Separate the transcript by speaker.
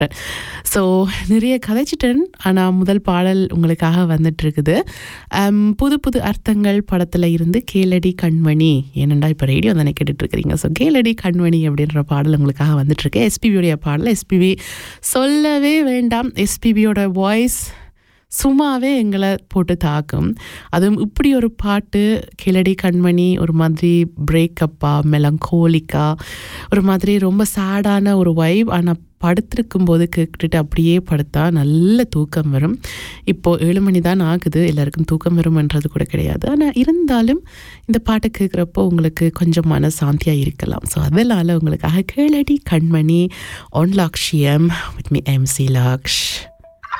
Speaker 1: so நிறைய கதைச்சிட்டேன் ஆனால் முதல் பாடல் உங்களுக்காக வந்துட்டு இருக்குது அம், புது புது அர்த்தங்கள் படத்தில் இருந்து கேளடி கண்மணி ஏனண்டா இப்போ ரேடியோ தானே கேட்டுட்டு இருக்கிறீங்க ஸோ கேளடி கண்மணி அப்படின்ற பாடல் உங்களுக்காக வந்துட்டுருக்கு எஸ்பிபியோடைய பாடல் எஸ்பிபி சொல்லவே வேண்டாம் எஸ்பிபியோட வாய்ஸ் சும்மாவே எங்களை போட்டு தாக்கும் அதுவும் இப்படி ஒரு பாட்டு கிளடி கண்மணி ஒரு மாதிரி பிரேக்கப்பா மெலங்கோலிக்கா ஒரு மாதிரி ரொம்ப சேடான ஒரு வைப் ஆனால் படுத்திருக்கும் போது கேட்டுட்டு அப்படியே படுத்தா நல்ல தூக்கம் வரும் இப்போது ஏழு மணி தான் ஆகுது எல்லாருக்கும் தூக்கம் வரும்ன்றது கூட கிடையாது ஆனால் இருந்தாலும் இந்த பாட்டை கேட்குறப்போ உங்களுக்கு கொஞ்சம் மன சாந்தியாக இருக்கலாம் ஸோ அதனால் உங்களுக்காக கேளடி கண்மணி ஒன் லாக்ஷியம் வித் மீ எம்சி லாக்ஷ்